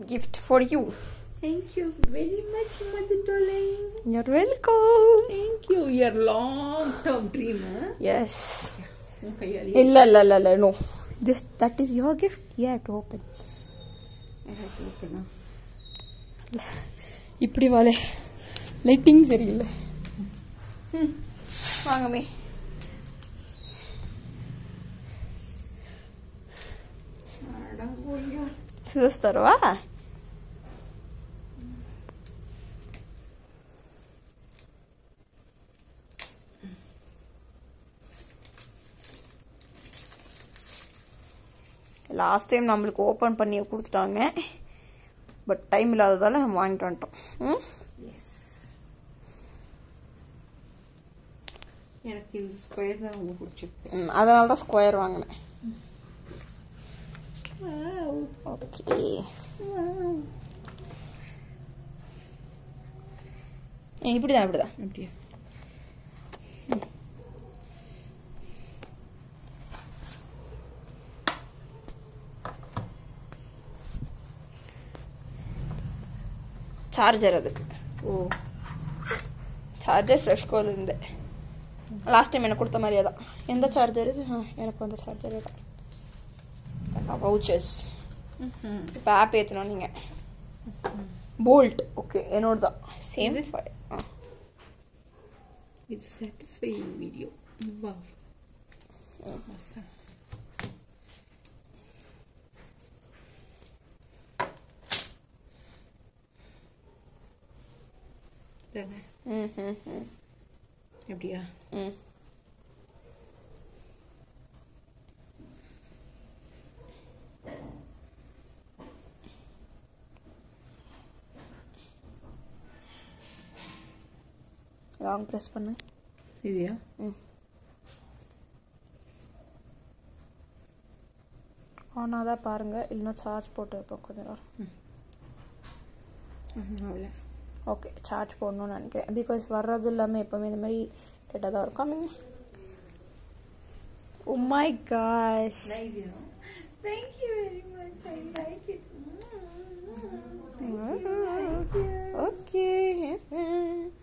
gift for you. Thank you very much, mother darling. You're welcome. Thank you. Your long-term dream, huh? Yes. உன் கையாலே இல்ல இல்ல இல்ல இல்ல no this that is your gift yeah to open I have to open now. இப்படி வாலே lighting சரியில்லை ம், வாங்கமே அட போய்யா. சிசஸ் தருவா லாஸ்ட் டைம் நம்மளுக்கு ஓப்பன் பண்ணி கொடுத்துட்டாங்க பட் டைம் இல்லாததால நம்ம வாங்கிட்டு வந்துட்டோம் ம் Yes. எனக்கு இந்த ஸ்கொயர் தான் ரொம்ப பிடிச்சிருக்கு ம், அதனால தான் ஸ்கொயர் வாங்கினேன் Wow. Okay Wow. இப்படிதான் இப்படிதான் அப்படியா சார்ஜர் அதுக்கு ஓ சார்ஜர் ஃப்ரெஷ் கோல் இருந்து லாஸ்ட் டைம் எனக்கு கொடுத்த மாதிரியே தான் எந்த சார்ஜர் இது ஆ எனக்கு வந்த சார்ஜரே தான் வவுச்சர்ஸ் ம்ஹும். இப்போ ஆப் ஏற்றணும் நீங்கள் போல்ட் ஓகே என்னோட தான் சேம் ஆ இது சாட்டிஸ்ஃபைங் வீடியோ வா awesome தானே ம் ம் ம் அப்படியா ம் லாங் ப்ரெஸ் பண்ணு இதுயா ம் ஆனாக தான் பாருங்கள் இல்லைன்னா சார்ஜ் போட்டு வைப்போம் கொஞ்ச நேரம் அவ்வளோ ஓகே சார்ஜ் போடணும்னு நினைக்கிறேன் பிகாஸ் வர்றது இல்லாமல் எப்போவுமே இந்த மாதிரி லேட்டாக தான் இருக்கும் coming oh my gosh Nice, you know. Thank you very much. I like it. Mm, Thank you. Okay